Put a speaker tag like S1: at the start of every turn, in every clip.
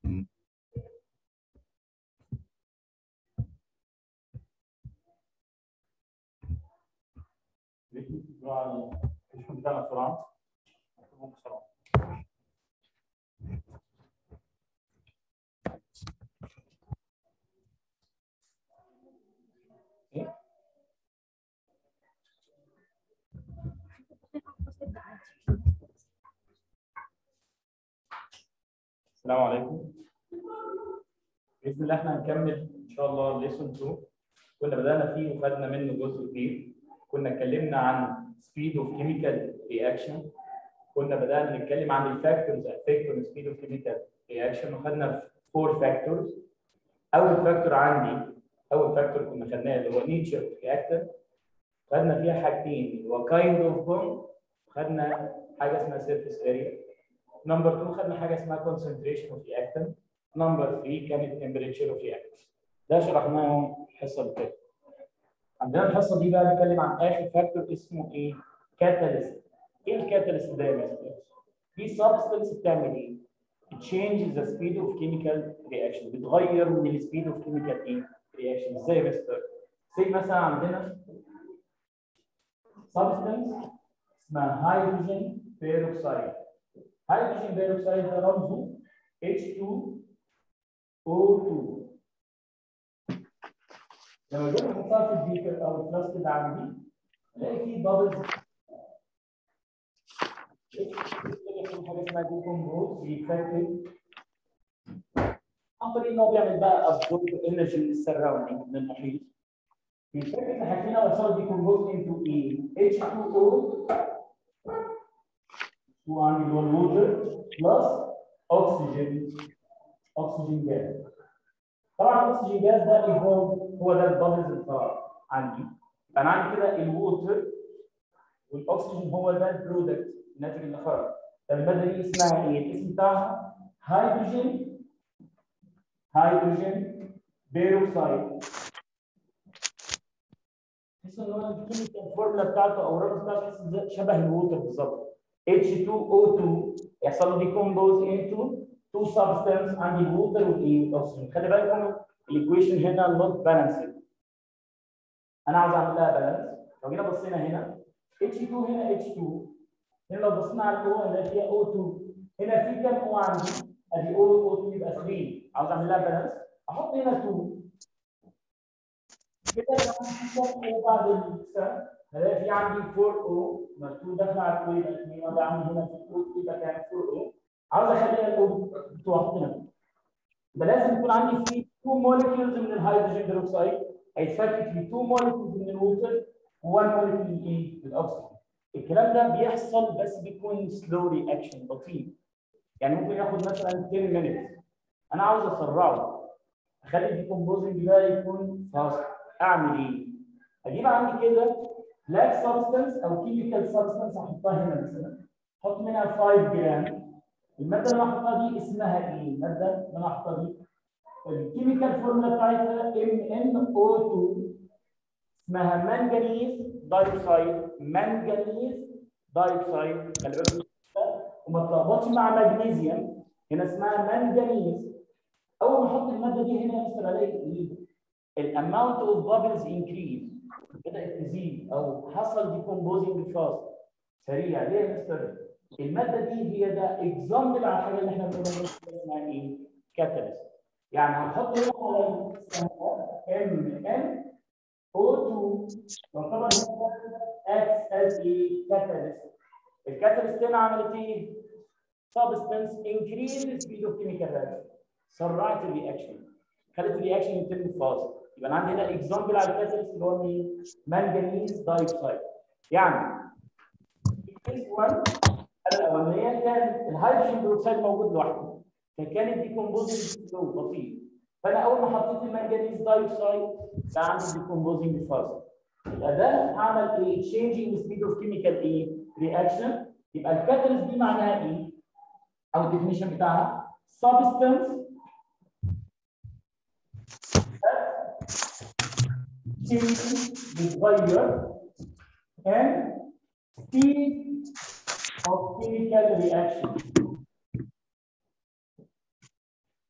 S1: بتاعنا بسرعه بسرعه السلام عليكم باذن الله احنا هنكمل ان شاء الله ليسون 2 كنا بدانا فيه وخدنا منه جزء كبير كنا اتكلمنا عن speed of chemical reaction كنا بدانا نتكلم عن الفاكتورز affect on speed of chemical reaction وخدنا فور فاكتورز اول فاكتور عندي اول فاكتور كنا خدناه اللي هو nature of reactor خدنا فيها حاجتين اللي هو kind of bond وخدنا حاجه اسمها surface area نمبر 2 خدنا حاجه اسمها concentration of reactant نمبر 3 كانت temperature of reactant ده شرحناهم الحصه اللي فاتت عندنا الحصه دي بقى نتكلم عن اخر فاكتور اسمه ايه؟ كاتاليست ايه الكاتاليست ده يا مستر؟ في سبستنس بتعمل ايه؟ changes the speed of chemical reaction بتغير من السبيد اوف chemical ايه؟ reaction ازاي يا مستر؟ زي مثلا عندنا substance اسمها هيدروجين بيروكسيد هيدروجين بيروكسيد ده رمزه H2O2 لما جينا نحطها في البيكر او الفلاسك اللي عندي نلاقي فيه بابلز حاجه اسمها ديكومبوز بيتفكك عن طريق ان هو بيعمل بقى ابزورب انرجي من السراوندينج من المحيط بيتفكك لحاجتين اوصل ديكومبوز انتو ايه؟ H2O وعندي اللي هو الووتر بلس اكسجين اكسجين جاز طبعا الاكسجين جاز ده ايفولف هو ده البابلز اللي طلع عندي فانا عندي كده الووتر والاكسجين هو ده البرودكت الناتج اللي خرج طب الماده دي اسمها ايه؟ الاسم بتاعها هيدروجين هيدروجين بيروكسيد تحس ان هو الكيميكال فورمولا بتاعته او الرمز بتاعته تحس شبه الووتر بالظبط H2O2 يحصل له ديكومبوز into two substance عندي الووتر والايه والاكسجين خلي بالكم الايكويشن هنا نوت بالانسد انا عاوز اعمل لها بالانس لو جينا بصينا هنا H2 هنا H2 هنا لو بصينا على الاو هنلاقي فيها O2 هنا في كام O عندي؟ ادي O O2 يبقى 3 عاوز اعمل لها بالانس احط هنا 2 كده لو في كام O بعد السنه هلاقي في عندي 4 O مكتوب داخل على الكوي يبقى 2 وده عندي هنا في O يبقى كام 4 O عاوز اخلي الاو بتوع هنا يبقى لازم يكون عندي في 2 مولكيولز من الهيدروجين بيروكسيد هيتفكك ل 2 مولكيولز من الووتر و1 مولكيول من ايه؟ من الاكسجين الكلام ده بيحصل بس بيكون سلو رياكشن بطيء يعني ممكن ياخد مثلا 10 مينتس انا عاوز اسرعه اخلي الديكومبوزنج ده يكون فاست اعمل ايه؟ اجيب عندي كده بلاك سبستنس او كيميكال سبستنس احطها هنا مثلا احط منها 5 جرام الماده اللي انا حاطها دي اسمها ايه؟ الماده اللي انا حاطها دي الكيميكال فورمولا بتاعتها MnO2 اسمها منجنيز دايوكسيد منجنيز دايوكسيد خلي بالك وما تلخبطش مع مغنيسيوم هنا اسمها منجنيز اول ما احط الماده دي هنا مثلا الاقي ايه؟ الاماونت اوف بابلز انكريز بدات تزيد او حصل ديكومبوزنج فاست سريع ليه يا مستر؟ الماده دي هي ده اكزامبل على الحاجه اللي احنا بنقولها اسمها ايه؟ كاتاليست يعني هنحط هنا على ام ان O2 يعتبر acts as a catalyst الكاتاليست هنا عملت ايه؟ substance increase the speed of chemical reaction سرعت الرياكشن خلت الرياكشن يتم فاست يبقى انا عندي هنا اكزامبل على الكاتاليست اللي هو مين؟ مانجنيز دايوكسيد يعني كيس 1 الاولانيه كان الهيدروجين بروكسيد موجود لوحده فكانت ديكومبوزنج سلو بطيء فانا اول ما حطيت المنجنيز دايوكسيد بقى عندي ديكومبوزنج فاست يبقى ده عمل ايه؟ changing speed of chemical ايه؟ reaction يبقى الكاتاليست دي معناها ايه؟ او الديفينيشن بتاعها substance بتغير and speed of chemical reaction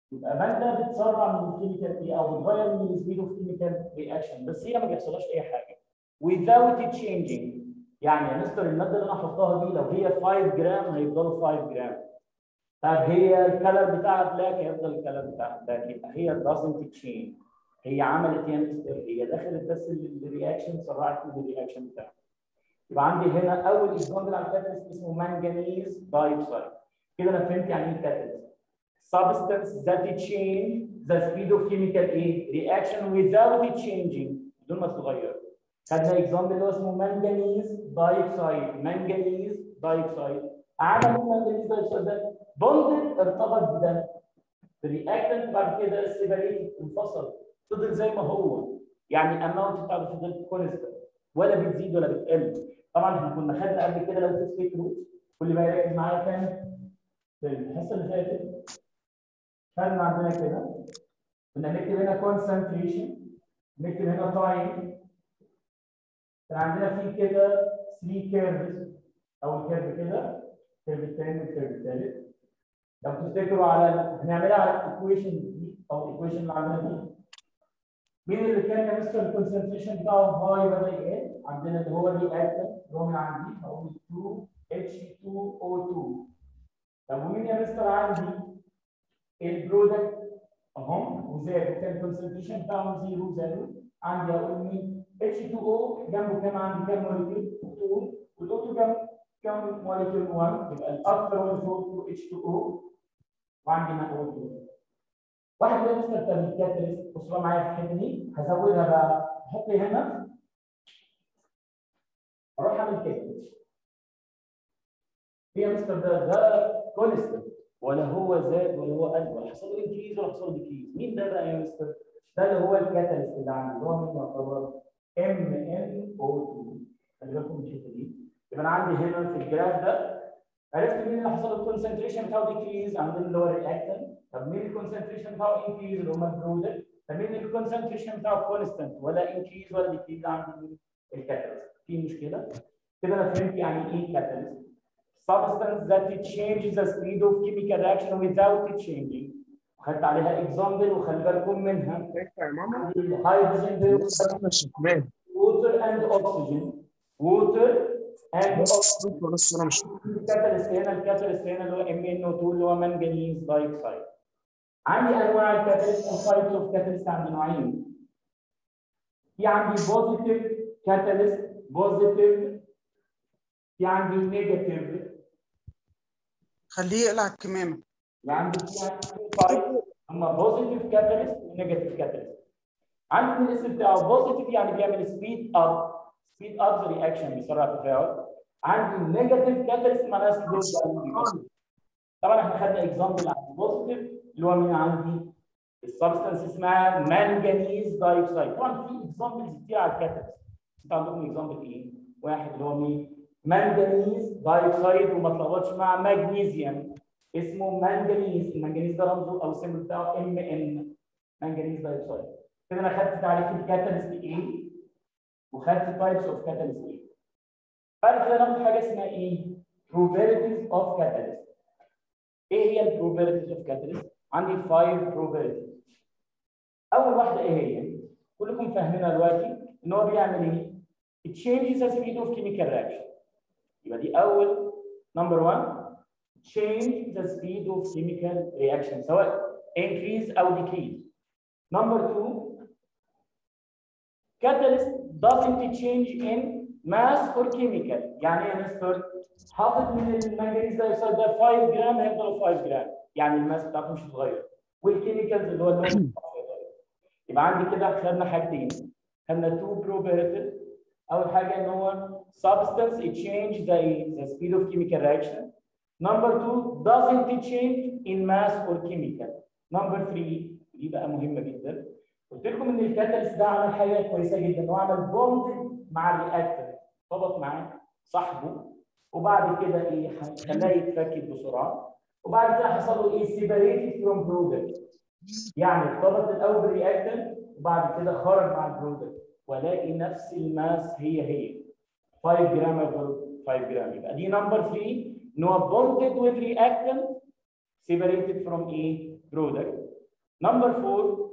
S1: يبقى ماده بتسرع من الكيميكال ايه او بتغير من السبيد اوف كيميكال رياكشن بس هي ما بيحصلهاش اي حاجه without changing يعني يا مستر الماده اللي انا هحطها دي لو هي 5 جرام هيفضلوا 5 جرام طب هي الكلر بتاعها بلاك هيفضل الكلر بتاعها بلاك يبقى هي doesn't change هي عملت ايه يا مستر هي دخلت بس الرياكشن سرعت من الرياكشن بتاعها يبقى عندي هنا اول اكزامبل على الكاتاليست اسمه مانجانيز دايوكسيد كده انا فهمت يعني ايه كاتاليست substance that change the speed of chemical ايه reaction without changing بدون ما تتغير خدنا اكزامبل اللي هو اسمه مانجانيز دايوكسيد مانجانيز دايوكسيد عمل المانجانيز دايوكسيد ده بوند ارتبط بده الرياكتنت بعد كده سيبريت انفصل فضل زي ما هو يعني الاماونت بتاعته فضل كونستنت ولا بتزيد ولا بتقل طبعا احنا كنا خدنا قبل كده لو تفتكروا كل ما يركز معايا كان في الحصه اللي فاتت خدنا عندنا كده كنا نكتب هنا concentration نكتب هنا time كان عندنا في كده 3 كيرفز او الكيرف كده الكيرف الثاني والكيرف الثالث لو تفتكروا على هنعملها على الايكويشن دي او الايكويشن اللي عندنا دي مين اللي كان يا مستر الكونسنتريشن بتاعه هاي بدا يقل عندنا اللي هو الرياكتنت اللي هو من عندي هقول 2 H2O2 طب ومين يا مستر عندي البرودكت اهو وزاد كان الكونسنتريشن بتاعهم زيرو زادوا عندي هقول مين H2O جنبه كام عندي كام موليكيول 2 والاو 2 جنب كام موليكيول 1 يبقى الاكثر هو فوق H2O وعندي هنا O2 واحد من مستر تاني كاتاليست بصوا بقى معايا في الحته دي هزودها بقى احط هنا اروح اعمل كده هي مستر ده ده كونستنت ولا هو زاد ولا هو قل ولا حصل له انكريز ولا حصل له ديكريز مين ده بقى يا مستر؟ ده اللي هو الكاتاليست اللي عندي اللي هو مين يعتبر ام ان او 2 خلي بالكم من الحته دي يبقى انا عندي هنا في الجراف ده عرفت مين اللي حصل له الكونسنتريشن بتاعه ديكريز عندنا اللي هو الرياكتنت طب مين الكونسنتريشن بتاعه انكريز اللي هم البرودكت طب مين الكونسنتريشن بتاعه كونستنت ولا انكريز ولا ديكريز عند الكاتاليست في مشكله كده انا فهمت يعني ايه كاتاليست substance that changes the speed of chemical reaction without changing خدت عليها اكزامبل وخلي بالكم منها الهيدروجين بيوصل water and oxygen water and oxygen الكاتاليست هنا الكاتاليست هنا اللي هو ام ان او 2 اللي هو منجنيز دايوكسيد عندي انواع الكاتاليست او تايبس اوف كاتاليست عندي نوعين في عندي بوزيتيف كاتاليست بوزيتيف في عندي نيجاتيف
S2: خليه يقلع الكمامه
S1: عندي في تايب اما بوزيتيف كاتاليست ونيجاتيف كاتاليست عندي الاسم بتاعه بوزيتيف يعني بيعمل سبيد اب سبيد اب ذا رياكشن بيسرع التفاعل عندي نيجاتيف كاتاليست معناها سلو طبعا احنا خدنا اكزامبل عن البوزيتيف اللي هو من عندي السبستنس اسمها مانجانيز دايوكسيد طبعا في اكزامبلز كتير على الكاتاليست انت عندكم اكزامبل ايه؟ واحد اللي هو مين؟ مانجانيز دايوكسيد وما تلخبطش مع مغنيسيوم اسمه مانجانيز المانجانيز ده رمزه او السيمبل بتاعه ام ان مانجانيز دايوكسيد كده انا خدت تعريف الكاتاليست ايه وخدت تايبس اوف كاتاليست ايه بعد كده ناخد حاجه اسمها ايه؟ probabilities of catalyst ايه هي البروبابيلتيز اوف كاتاليست؟ عندي 5 probabilities اول واحده ايه هي؟ كلكم فاهمينها دلوقتي ان هو بيعمل ايه؟ It changes the speed of chemical reaction يبقى دي اول نمبر 1 change the speed of chemical reaction سواء increase او decrease number 2 catalyst doesn't change in mass or chemical يعني ايه يا مستر حاطط من المنجنيز دايوكسيد ده 5 جرام هيفضلوا 5 جرام يعني الماس بتاعته مش هتتغير والكيميكالز اللي هو اللون يبقى عندي كده خدنا حاجتين خدنا 2 probabilities اول حاجه ان هو substance it change the, the speed of chemical reaction number two doesn't change in mass or chemical number three دي بقى مهمه جدا قلت لكم ان الكاتاليست ده عمل حاجه كويسه جدا هو عمل بوند مع الرياكتور ربط معاه صاحبه وبعد كده ايه خلاه يتفكك بسرعه وبعد كده حصل له ايه سيبريتد فروم برودكت يعني ارتبط الاول بالرياكتور وبعد كده خرج مع البرودكت والاقي نفس الماس هي هي 5 جرام يفضل 5 جرام يبقى دي نمبر 3 ان هو bonded with reactant separated from a product نمبر 4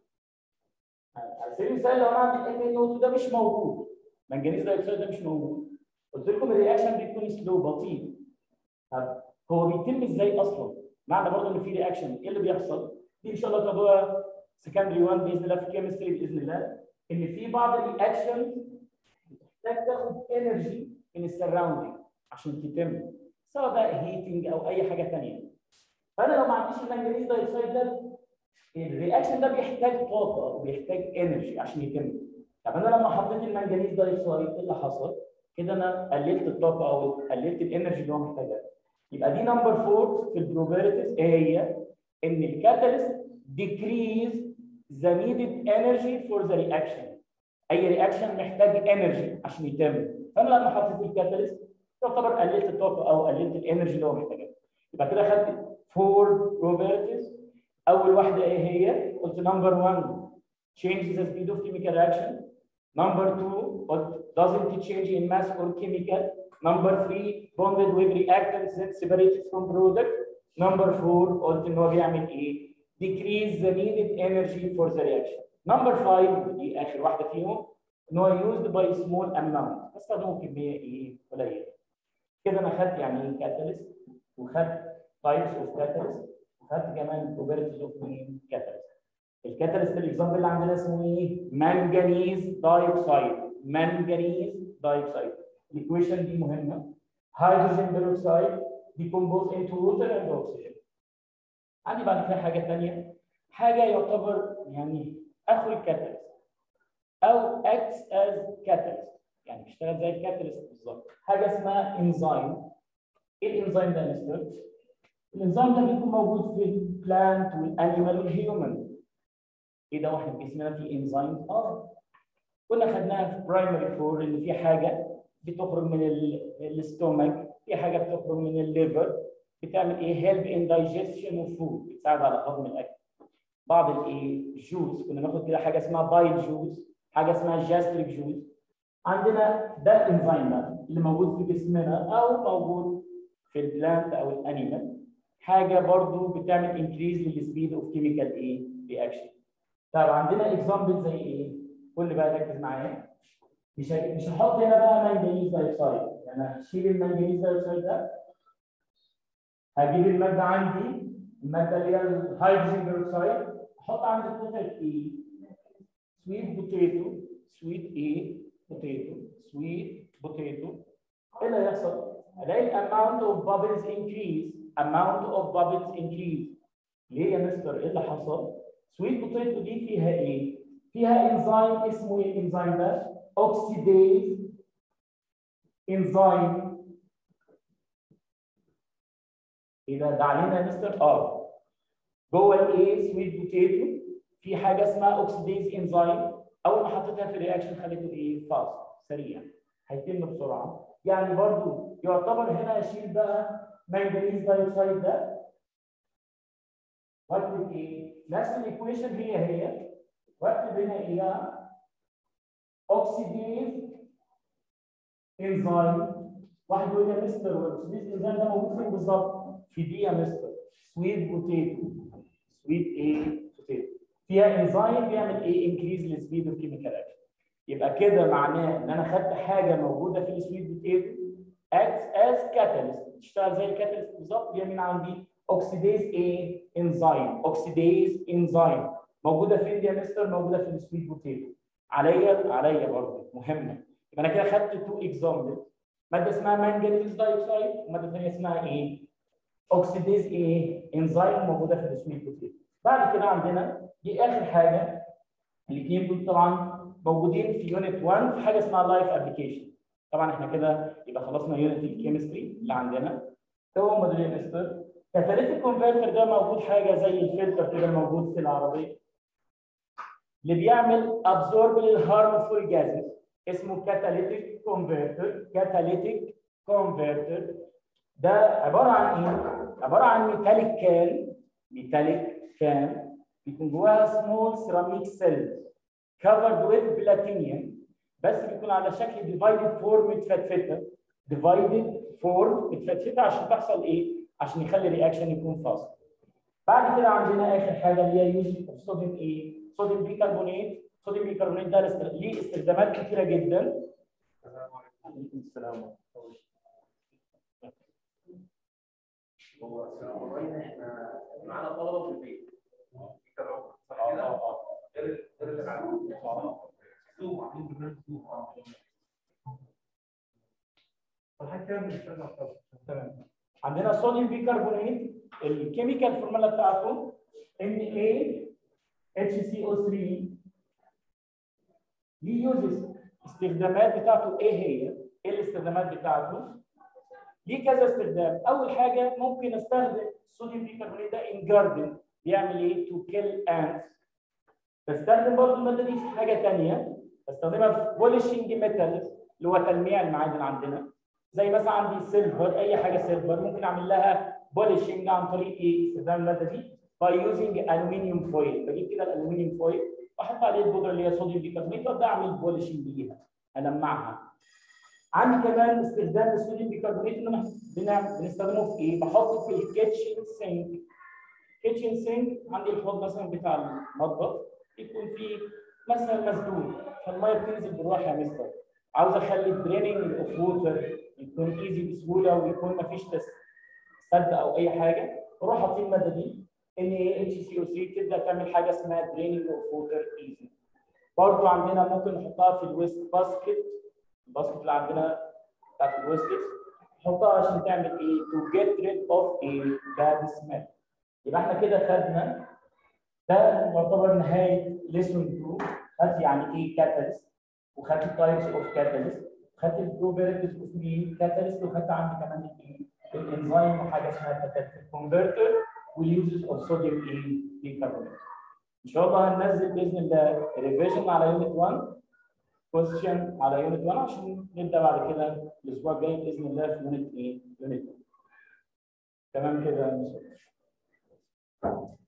S1: على سبيل المثال لو انا عندي ام ان او ده مش موجود منجنيز دايوكسيد ده مش موجود قلت لكم الرياكشن بيكون سلو بطيء طب هو بيتم ازاي اصلا؟ معنى برضه ان في رياكشن ايه اللي بيحصل؟ دي ان شاء الله تاخدوها سكندري 1 باذن الله في كيمستري باذن الله ان في بعض الرياكشن بتحتاج تاخد انرجي من السراوندينج عشان تتم سواء بقى هيتنج او اي حاجه ثانيه فانا لو ما عنديش المنجنيز دايوكسيد ده الرياكشن ده بيحتاج طاقه وبيحتاج انرجي عشان يتم طب انا لما حطيت المنجنيز دايوكسيد ايه اللي حصل؟ كده انا قللت الطاقه او قللت الانرجي اللي هو محتاجها يبقى دي نمبر 4 في البروبابيلتيز ايه هي؟ ان الكاتاليست decrease the needed energy for the reaction اي رياكشن محتاج انرجي عشان يتم فانا لما حطيت الكاتاليست تعتبر قللت الطاقه او قللت الانرجي اللي هو محتاجها يبقى كده خدت فور probabilities اول واحده ايه هي؟ قلت نمبر 1 changes the speed of chemical reaction number 2 قلت doesn't change in mass or chemical number 3 bonded with reactants that separated from product number 4 قلت ان هو بيعمل ايه؟ decrease the needed energy for the reaction number 5 دي اخر واحده فيهم ان هو used by small amount استخدمه كميه ايه؟ قليله كده انا خدت يعني ايه catalyst وخدت types of catalyst وخدت كمان properties of مين؟ catalyst الكاتاليست الاكزامبل اللي عندنا اسمه ايه؟ منجنيز دايوكسيد منجنيز دايوكسيد الايكويشن دي مهمه هيدروجين بيروكسيد decompose into water and oxygen عندي بعد كده حاجه ثانيه حاجه يعتبر يعني اخو الكاتاليست او acts as catalyst يعني بيشتغل زي الكاتاليست بالظبط حاجه اسمها انزيم ايه الانزيم ده يا مستر؟ الانزيم ده بيكون موجود في البلانت والانيمال والهيومن ايه ده واحنا في جسمنا في انزيم؟ اه كنا خدناها في برايمري فور ان في حاجه بتخرج من الاستومك في حاجه بتخرج من الليفر بتعمل ايه هيلب ان دايجيشن اوف فود بتساعد على هضم الاكل بعض الايه جوز كنا ناخد كده حاجه اسمها بايل جوز حاجه اسمها جاستريك جوز عندنا ده الانزيم ده اللي موجود في جسمنا او موجود في البلانت او الانيمال حاجه برضو بتعمل انكريز للسبيد اوف كيميكال ايه رياكشن طب عندنا اكزامبل زي ايه كل بقى ركز معايا مش مش هحط هنا بقى منجنيز دايوكسيد يعني هشيل المنجنيز دايوكسيد ده هجيب الماده عندي الماده اللي هي الهيدروجين بيروكسيد احط عندي توتال ايه سويت بوتيتو سويت ايه بوتيتو سويت بوتيتو ايه اللي هيحصل؟ الاقي الاماونت اوف بابلز انكريز اماونت اوف بابلز انكريز ليه يا مستر ايه اللي حصل؟ سويت بوتيتو دي فيها ايه؟ فيها انزيم اسمه ايه الانزيم ده؟ اوكسيديز انزيم ايه ده ده علينا يا مستر؟ اه جوه الايه سويت بوتيتو في حاجه اسمها اوكسيديز انزيم اول ما حطيتها في الرياكشن خليته ايه؟ فاست سريع هيتم بسرعه يعني برضو يعتبر هنا اشيل بقى منجنيز دايوكسيد ده واكتب ايه؟ نفس الايكويشن هي هي واكتب هنا ايه بقى؟ اوكسيديز انزيم واحد يقول لي يا مستر والاكسيديز انزيم ده موجود فين بالظبط؟ في دي يا مستر سويت بوتيتو سويت ايه؟ بوتيتو فيها انزيم بيعمل ايه؟ انكريز للسبيد اوف كيميكال اكشن يبقى كده معناه ان انا خدت حاجه موجوده في السويت بوتيتو acts as catalyst تشتغل زي الكاتاليست بالظبط اللي هي مين عندي؟ اوكسيديز ايه؟ انزيم اوكسيديز انزيم موجوده فين دي يا مستر؟ موجوده في السويت بوتيتو عليا عليا برضه مهمه يبقى انا كده خدت تو اكزامبل ماده اسمها مانجنيز دايوكسيد وماده ثانيه اسمها ايه؟ اوكسيديز ايه؟ انزيم موجوده في السويت بوتيتو بعد كده عندنا دي اخر حاجه الاثنين دول طبعا موجودين في يونت 1 في حاجه اسمها لايف ابلكيشن طبعا احنا كده يبقى خلصنا يونت الكيمستري اللي عندنا هو موديل مستر كاتاليتيك كونفرتر ده موجود حاجه زي الفلتر كده موجود في العربيه اللي بيعمل ابزورب للهارمفول جازز اسمه كاتاليتيك كونفرتر كاتاليتيك كونفرتر ده عباره عن ايه؟ عباره عن ميتاليك كان ميتاليك كان بيكون جواها سمول سيراميك سيلز covered with platinum بس بيكون على شكل ديفايدد فورم متفتته ديفايدد فورم متفتته عشان تحصل ايه؟ عشان يخلي الرياكشن يكون فاست بعد كده عندنا اخر حاجه اللي هي يوز صوديوم ايه؟ صوديوم بيكربونات صوديوم بيكربونات ده است- ليه استخدامات كتيره جدا عليكم السلام
S3: معانا طلبه في البيت يتابعونا صح
S1: اه
S3: كده؟
S1: اه اه
S3: غير غير اللي معانا زوم عاملين برنامج زوم فالحاجه كده بنشتغل على الطلبة.
S1: تمام عندنا صوديوم بيكربونات الكيميكال فورمولا بتاعته NaHCO3 ليه يوزز استخدامات بتاعته ايه هي؟ ايه الاستخدامات بتاعته؟ ليه كذا استخدام اول حاجه ممكن استخدم الصوديوم بيكربونات ده ان جاردن بيعمل ايه؟ تو كيل ants بستخدم برضه الماده دي في حاجه ثانيه بستخدمها في بولشنج ميتالز اللي هو تلميع المعادن عندنا زي مثلا عندي سيلفر اي حاجه سيلفر ممكن اعمل لها بولشنج عن طريق ايه استخدام الماده دي باي يوزنج الومنيوم فويل بجيب كده الالومنيوم فويل واحط عليه البودره اللي هي صوديوم بيكربونات وابدا اعمل بولشنج ليها المعها عندي كمان استخدام الصوديوم بيكربونات اللي احنا بنعمل بنستخدمه في ايه؟ بحطه في الكيتشن سينك كيتشن سينك عندي الحوض مثلا بتاع المطبخ يكون فيه مثلا مسدود فالميه بتنزل بالراحه يا مستر عاوز اخلي الدريننج اوف ووتر يكون ايزي بسهوله ويكون مفيش تس- سد او اي حاجه بروح احط الماده دي ان اتش سي او 3 تبدا تعمل حاجه اسمها دريننج اوف ووتر ايزي برضو عندنا ممكن نحطها في الويست باسكت الباسكت اللي عندنا بتاعت الويستكس نحطها عشان تعمل ايه؟ تو جيت ريد اوف ايه باد سميل يبقى احنا كده خدنا ده يعتبر نهايه ليسون 2 خدت يعني ايه كاتاليست وخدت التايبس اوف كاتاليست خدت البروبرتيز اوف مين كاتاليست وخدت عندي كمان الايه الانزيم وحاجه اسمها كاتاليست كونفرتر واليوزز اوف صوديوم ايه بيكربونات ان شاء الله هننزل باذن الله ريفيجن على يونت 1 كويستشن على يونت 1 عشان نبدا بعد كده الاسبوع الجاي باذن الله في يونت ايه يونت 2 تمام كده يا مستر